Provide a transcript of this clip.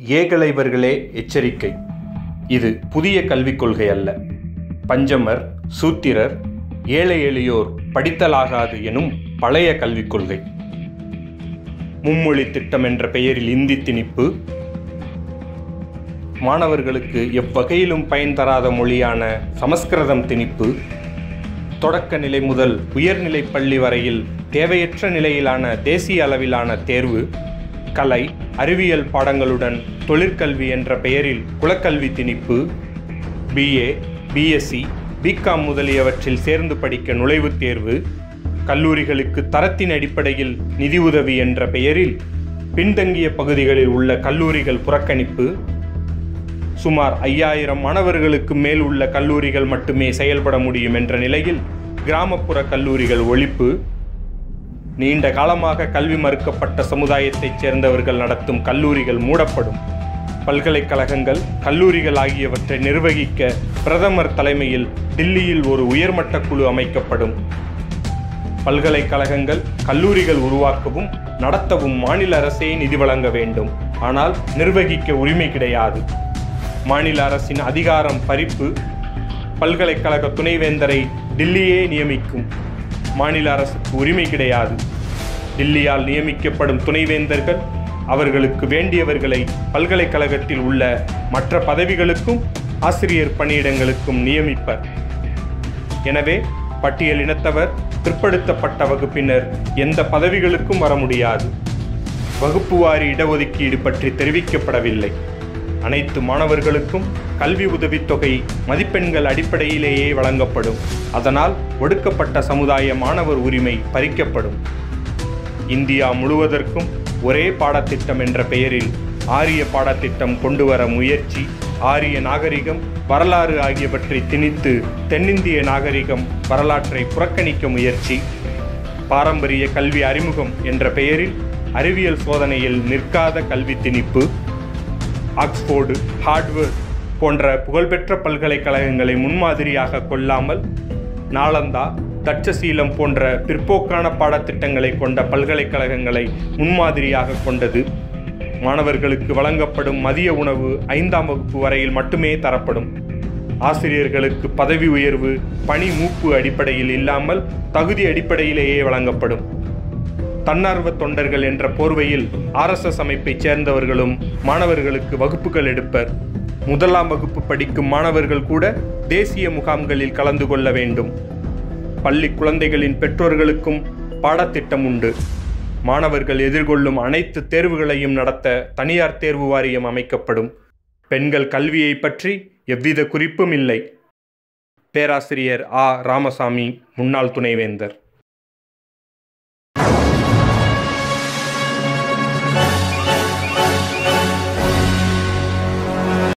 ஏகலைவர்களே எச்சரிக்கை இது புதிய கல்விக் கொள்கை அல்ல பஞ்சமர் சூத்திரர் ஏழை எளியோர் படித்தலாகாது எனும் பழைய கல்விக் கொள்கை மும்மொழி திட்டம் என்ற பெயரில் இந்தி திணிப்பு மாணவர்களுக்கு எவ்வகையிலும் பயன் தராத மொழியான சமஸ்கிருதம் திணிப்பு தொடக்க நிலை முதல் உயர்நிலை பள்ளி வரையில் தேவையற்ற நிலையிலான தேசிய அளவிலான தேர்வு கலை அறிவியல் பாடங்களுடன் தொழிற்கல்வி என்ற பெயரில் குலக்கல்வி திணிப்பு பிஏ பிஎஸ்சி பிகாம் முதலியவற்றில் சேர்ந்து படிக்க நுழைவுத் தேர்வு கல்லூரிகளுக்கு தரத்தின் அடிப்படையில் நிதியுதவி என்ற பெயரில் பின்தங்கிய பகுதிகளில் உள்ள கல்லூரிகள் புறக்கணிப்பு சுமார் ஐயாயிரம் மாணவர்களுக்கு மேல் உள்ள கல்லூரிகள் மட்டுமே செயல்பட முடியும் என்ற நிலையில் கிராமப்புற கல்லூரிகள் ஒழிப்பு நீண்ட காலமாக கல்வி மறுக்கப்பட்ட சமுதாயத்தைச் சேர்ந்தவர்கள் நடத்தும் கல்லூரிகள் மூடப்படும் பல்கலைக்கழகங்கள் கல்லூரிகள் ஆகியவற்றை நிர்வகிக்க பிரதமர் தலைமையில் டில்லியில் ஒரு உயர்மட்ட குழு அமைக்கப்படும் பல்கலைக்கழகங்கள் கல்லூரிகள் உருவாக்கவும் நடத்தவும் மாநில அரசே நிதி வழங்க வேண்டும் ஆனால் நிர்வகிக்க உரிமை கிடையாது மாநில அரசின் அதிகாரம் பறிப்பு பல்கலைக்கழக துணைவேந்தரை டில்லியே நியமிக்கும் மாநில அரசுக்கு உரிமை கிடையாது டில்லியால் நியமிக்கப்படும் துணைவேந்தர்கள் அவர்களுக்கு வேண்டியவர்களை பல்கலைக்கழகத்தில் உள்ள மற்ற பதவிகளுக்கும் ஆசிரியர் பணியிடங்களுக்கும் நியமிப்பர் எனவே பட்டியல் இனத்தவர் பிற்படுத்தப்பட்ட வகுப்பினர் எந்த பதவிகளுக்கும் வர முடியாது வகுப்பு வாரி இடஒதுக்கீடு பற்றி தெரிவிக்கப்படவில்லை அனைத்து மாணவர்களுக்கும் கல்வி உதவித்தொகை மதிப்பெண்கள் அடிப்படையிலேயே வழங்கப்படும் அதனால் ஒடுக்கப்பட்ட சமுதாய மாணவர் உரிமை பறிக்கப்படும் இந்தியா முழுவதற்கும் ஒரே பாடத்திட்டம் என்ற பெயரில் ஆரிய பாடத்திட்டம் கொண்டு வர முயற்சி ஆரிய நாகரிகம் வரலாறு ஆகியவற்றை திணித்து தென்னிந்திய நாகரிகம் வரலாற்றை புறக்கணிக்க முயற்சி பாரம்பரிய கல்வி அறிமுகம் என்ற பெயரில் அறிவியல் சோதனையில் நிற்காத கல்வி திணிப்பு ஆக்ஸ்போர்டு ஹார்ட்வேர் போன்ற புகழ்பெற்ற பல்கலைக்கழகங்களை முன்மாதிரியாக கொள்ளாமல் நாளந்தா தட்சசீலம் போன்ற பிற்போக்கான பாடத்திட்டங்களை கொண்ட பல்கலைக்கழகங்களை முன்மாதிரியாக கொண்டது மாணவர்களுக்கு வழங்கப்படும் மதிய உணவு ஐந்தாம் வகுப்பு வரையில் மட்டுமே தரப்படும் ஆசிரியர்களுக்கு பதவி உயர்வு பணி மூப்பு அடிப்படையில் இல்லாமல் தகுதி அடிப்படையிலேயே வழங்கப்படும் தன்னார்வ தொண்டர்கள் என்ற போர்வையில் ஆர்எஸ்எஸ் அமைப்பைச் சேர்ந்தவர்களும் மாணவர்களுக்கு வகுப்புகள் எடுப்பர் முதலாம் வகுப்பு படிக்கும் மாணவர்கள் கூட தேசிய முகாம்களில் கலந்து கொள்ள வேண்டும் பள்ளி குழந்தைகளின் பெற்றோர்களுக்கும் பாடத்திட்டம் உண்டு மாணவர்கள் எதிர்கொள்ளும் அனைத்து தேர்வுகளையும் நடத்த தனியார் தேர்வு வாரியம் அமைக்கப்படும் பெண்கள் கல்வியை பற்றி எவ்வித குறிப்பும் இல்லை பேராசிரியர் ஆ ராமசாமி முன்னாள் துணைவேந்தர்